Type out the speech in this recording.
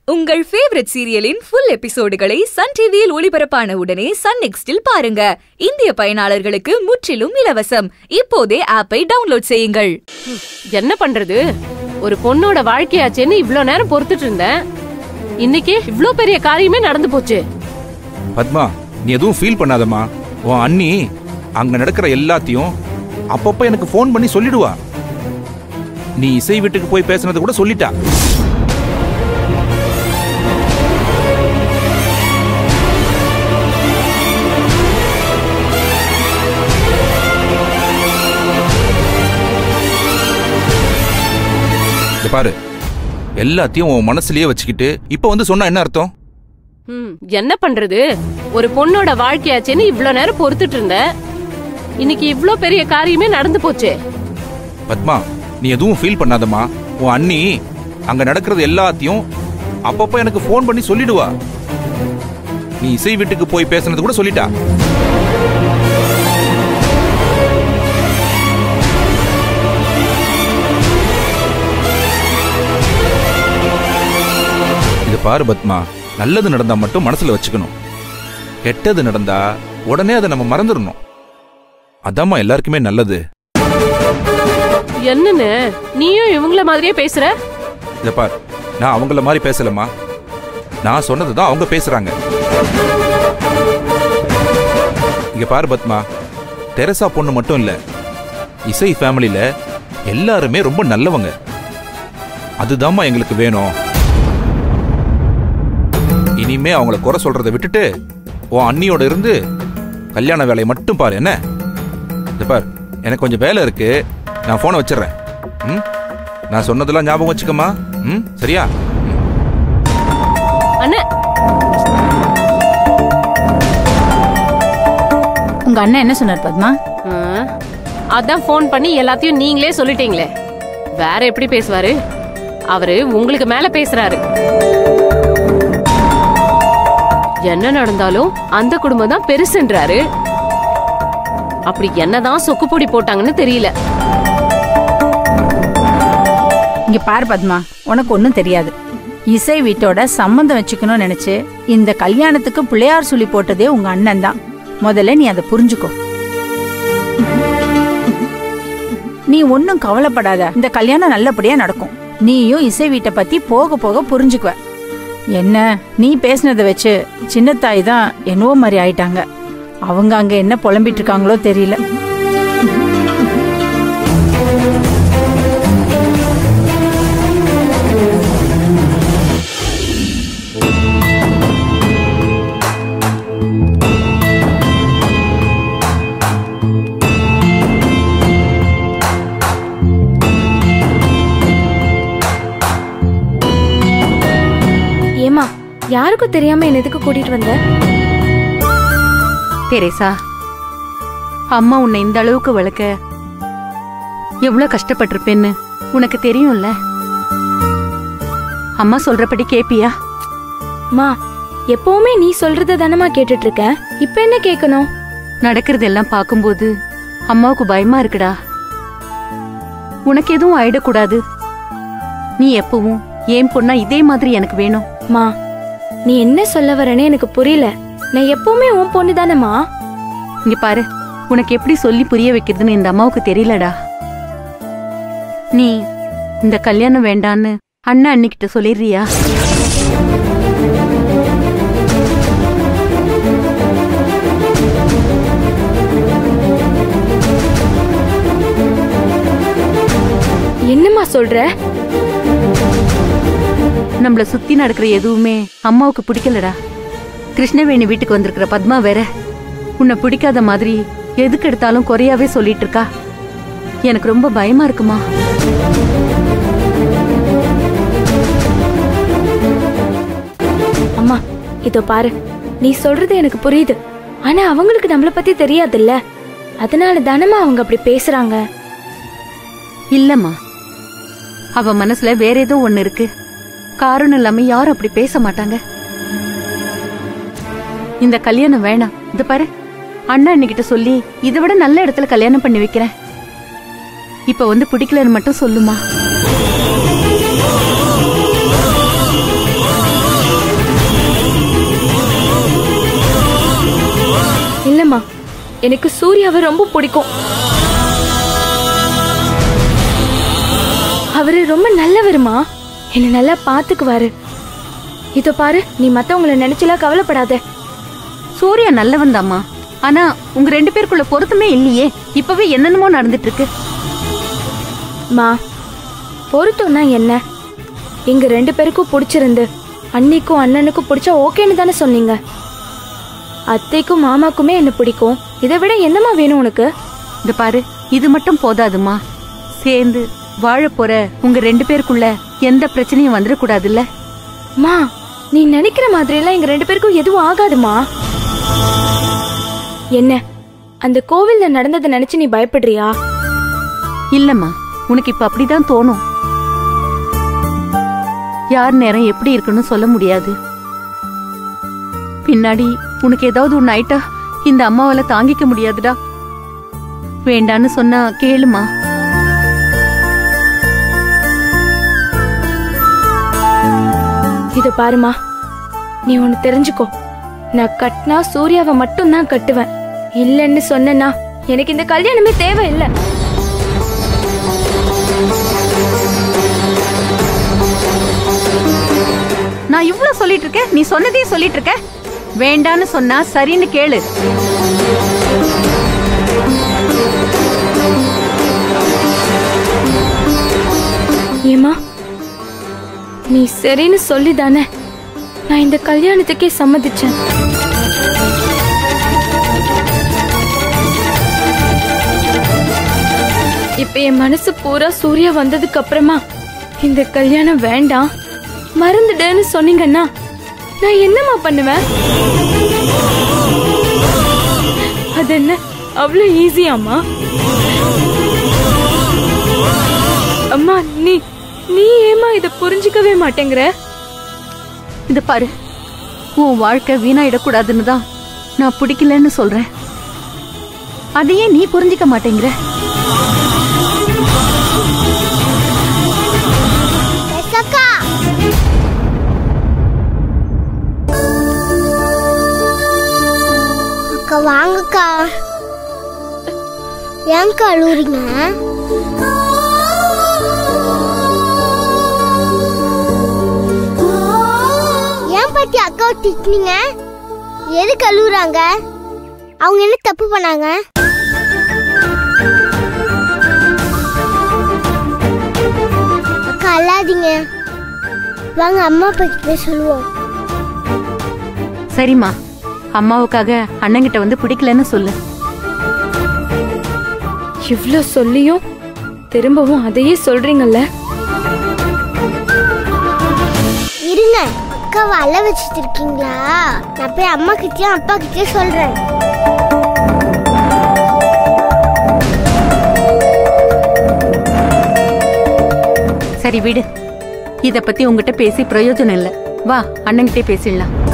உங்கள் ஃபேவரட் சீரியலின் ஃபுல் எபிசோடுகளை சன் டிவியில் ஒளிபரப்பான உடனே சன் நெக்ஸ்டில் பாருங்க இந்திய பயனாளர்களுக்கு முற்றிலும் இலவசம் இப்போதே ஆப்பை டவுன்லோட் செய்யுங்கள் என்ன பண்றது ஒரு பொண்ணோட வாழ்க்கையாச்சேன்னு இவ்ளோ நேரம் பொறுத்துட்டு இருந்தேன் இன்னைக்கு இவ்ளோ பெரிய காரியமே நடந்து போச்சு பத்மா நீ எதுவும் ஃபீல் பண்ணாதம்மா உன் அண்ணி அங்க நடக்கிற எல்லாத்தையும் அப்பப்ப எனக்கு ஃபோன் பண்ணி சொல்லிடுவா நீ இசை வீட்டுக்கு போய் பேசுனது கூட சொல்லிட்டா இங்க பாரு எல்லாத்தையும் உன் மனசுலயே வச்சுக்கிட்டு இப்ப வந்து சொன்னா என்ன அர்த்தம் ம், என்ன பண்றது ஒரு பொண்ணோட வாழ்க்கையாச்சேன்னு இவ்ளோ நேரம் பொறுத்துட்டு இருந்தேன் இன்னைக்கு இவ்ளோ பெரிய காரியமே நடந்து போச்சே பத்மா நீ எதுவும் ஃபீல் பண்ணாதம்மா உன் அண்ணி அங்க நடக்கிறது எல்லாத்தையும் அப்பப்ப எனக்கு ஃபோன் பண்ணி சொல்லிடுவா நீ இசை வீட்டுக்கு போய் பேசுனது கூட சொல்லிட்டா இது பாரு பத்மா நல்லது நடந்தா மட்டும் மனசுல வச்சுக்கணும் கெட்டது நடந்தா உடனே அதை நம்ம மறந்துடணும் அதாம்மா எல்லாருக்குமே நல்லது என்னன்னு நீயும் இவங்கள மாதிரியே பேசுற இத பார் நான் அவங்கள மாதிரி பேசலம்மா நான் சொன்னதுதான் அவங்க பேசுறாங்க இங்க பாரு பத்மா தெரசா பொண்ணு மட்டும் இல்ல இசை ஃபேமிலில எல்லாருமே ரொம்ப நல்லவங்க அதுதாம்மா எங்களுக்கு வேணும் இனிமே அவங்கள குறை சொல்றதை விட்டுட்டு உன் அண்ணியோட இருந்து கல்யாண வேலையை மட்டும் பாரு என்ன இத பார் எனக்கு கொஞ்சம் வேலை இருக்கு நான் போனை வச்சிடுறேன் ம் நான் சொன்னதெல்லாம் ஞாபகம் வச்சுக்கம்மா ம் சரியா அண்ணே உங்க அண்ணன் என்ன சொன்னார் பத்மா ஆ, அதான் ஃபோன் பண்ணி எல்லாத்தையும் நீங்களே சொல்லிட்டீங்களே வேற எப்படி பேசுவாரு அவரு உங்களுக்கு மேல பேசுறாரு என்ன நடந்தாலும் அந்த குடும்பம் தான் பெருசுன்றாரு அப்படி என்னதான் சொக்குப்பொடி போட்டாங்கன்னு தெரியல இங்க பாரு பத்மா உனக்கு ஒன்றும் தெரியாது இசை வீட்டோட சம்மந்தம் வச்சுக்கணும்னு நினைச்சு இந்த கல்யாணத்துக்கு பிள்ளையார் சொல்லி போட்டதே உங்க அண்ணன் தான் முதல்ல நீ அதை புரிஞ்சுக்கோ நீ ஒன்னும் கவலைப்படாத இந்த கல்யாணம் நல்லபடியா நடக்கும் நீயும் இசை வீட்டை பத்தி போக போக புரிஞ்சுக்குவ என்ன நீ பேசுனதை வச்சு சின்னத்தாய் தான் என்னவோ மாதிரி ஆயிட்டாங்க அவங்க அங்க என்ன புலம்பிட்டு இருக்காங்களோ தெரியல ஏமா யாருக்கும் தெரியாம என்ன எதுக்கு கூட்டிட்டு வந்த தெரேசா அம்மா உன்னை இந்த அளவுக்கு வளர்க்க எவ்வளவு கஷ்டப்பட்டிருப்பேன்னு உனக்கு தெரியும்ல அம்மா சொல்றபடி கேப்பியா மா எப்பவுமே நீ சொல்றத தானமா கேட்டுட்டு இருக்க இப்ப என்ன கேட்கணும் நடக்கிறதெல்லாம் பார்க்கும்போது அம்மாவுக்கு பயமா இருக்குடா உனக்கு எதுவும் ஆயிடக்கூடாது நீ எப்பவும் ஏன் பொண்ணா இதே மாதிரி எனக்கு வேணும் மா நீ என்ன சொல்ல வரேன்னு எனக்கு புரியல நான் எப்பவுமே உன் பொண்ணு தானேமா இங்க பாரு உனக்கு எப்படி சொல்லி புரிய வைக்கிறதுன்னு இந்த அம்மாவுக்கு தெரியலடா நீ இந்த கல்யாணம் வேண்டான்னு அண்ணா அண்ணிக்கிட்ட சொல்லிடுறியா என்னம்மா சொல்ற நம்மள சுத்தி நடக்கிற எதுவுமே அம்மாவுக்கு பிடிக்கலடா கிருஷ்ணவேணி வீட்டுக்கு வந்திருக்கிற பத்மா வேற உன்னை பிடிக்காத மாதிரி எதுக்கு எடுத்தாலும் குறையாவே சொல்லிட்டு இருக்கா எனக்கு ரொம்ப பயமா இருக்குமா அம்மா இதோ பாரு நீ சொல்றது எனக்கு புரியுது ஆனா அவங்களுக்கு நம்மள பத்தி தெரியாதுல்ல அதனால தானம்மா அவங்க அப்படி பேசுறாங்க இல்லம்மா அவ மனசுல வேற ஏதோ ஒண்ணு இருக்கு காரணம் இல்லாம யாரும் அப்படி பேச மாட்டாங்க இந்த கல்யாணம் வேணாம் இது பாரு அண்ணா அன்னிக்கிட்ட சொல்லி இதை விட நல்ல இடத்துல கல்யாணம் பண்ணி வைக்கிறேன் இப்ப வந்து பிடிக்கலன்னு மட்டும் சொல்லுமா எனக்கு சூர்யாவை ரொம்ப பிடிக்கும் அவரு ரொம்ப நல்லவருமா என்ன நல்லா பாத்துக்குவாரு இதோ பாரு நீ மத்தவங்கள நினைச்சலாம் கவலைப்படாத சூர்யா நல்லவன் தாம்மா ஆனா உங்க ரெண்டு பேருக்குள்ள பொருத்தமே இல்லையே இப்பவே என்னென்னமோ நடந்துட்டு இருக்கு மா பொருத்தம்னா என்ன எங்க ரெண்டு பேருக்கும் பிடிச்சிருந்து அன்னிக்கும் அண்ணனுக்கும் பிடிச்சா ஓகேன்னு தானே சொன்னீங்க அத்தைக்கும் மாமாக்குமே என்ன பிடிக்கும் இதை விட என்னம்மா வேணும் உனக்கு இந்த பாரு இது மட்டும் போதாதுமா சேர்ந்து வாழ போற உங்க ரெண்டு பேருக்குள்ள எந்த பிரச்சனையும் வந்துடக்கூடாதுல்ல மா நீ நினைக்கிற மாதிரி எல்லாம் எங்க ரெண்டு பேருக்கும் எதுவும் ஆகாதுமா என்ன அந்த கோவில்ல நடந்ததை நினைச்சு நீ பயப்படுறியா இல்லம்மா உனக்கு இப்ப அப்படிதான் தோணும் யார் நேரம் எப்படி இருக்குன்னு சொல்ல முடியாது பின்னாடி உனக்கு ஏதாவது ஒண்ணு ஆயிட்டா இந்த அம்மாவால தாங்கிக்க முடியாதுடா வேண்டான்னு சொன்னா கேளுமா இத பாருமா நீ ஒன்னு தெரிஞ்சுக்கோ நான் கட்டினா சூர்யாவை மட்டும் தான் கட்டுவேன் இல்லைன்னு சொன்னேன்னா எனக்கு இந்த கல்யாணமே தேவையில்லை நான் இவ்ளோ சொல்லிட்டு இருக்கேன் நீ சொன்னதே சொல்லிட்டு இருக்க வேண்டான்னு சொன்னா சரின்னு கேளு ஏமா நீ சரின்னு சொல்லி தானே நான் இந்த கல்யாணத்துக்கே சம்மதிச்சேன் இப்ப என் மனசு பூரா சூர்யா வந்ததுக்கு அப்புறமா இந்த கல்யாணம் வேண்டாம் மறந்துடுன்னு சொன்னீங்கன்னா நான் என்னம்மா பண்ணுவேன் அது என்ன அவ்வளவு ஈஸியாம்மா அம்மா நீ நீ ஏமா இத புரிஞ்சுக்கவே மாட்டேங்கிற இது பாரு உன் வாழ்க்கை வீணாயிடக்கூடாதுன்னு தான் நான் பிடிக்கலன்னு சொல்றேன் அதையே நீ புரிஞ்சுக்க மாட்டேங்கிற அக்கா அக்கா வாங்கக்கா ஏன்க்கா அழுவுறீங்க ஏன் பாட்டி அக்காவை திட்டினீங்க எதுக்கு அழுவுறாங்க அவங்க என்ன தப்பு பண்ணாங்க அக்கா அழாதீங்க வாங்க அம்மா அப்பா கிட்ட சொல்லுவோம் சரிம்மா அம்மாவுக்காக அண்ணங்கிட்ட வந்து பிடிக்கலன்னு சொல்லு இவ்ளோ சொல்லியும் திரும்பவும் அதையே சொல்றீங்கல்ல இருங்க அக்காவை அழ வச்சுட்டு இருக்கீங்களா நான் போய் அம்மா கிட்டயும் அப்பா கிட்டயும் சொல்றேன் சரி விடு இத பத்தி உங்ககிட்ட பேசி பிரயோஜனம் இல்ல வா அண்ணங்கிட்டே பேசிடலாம்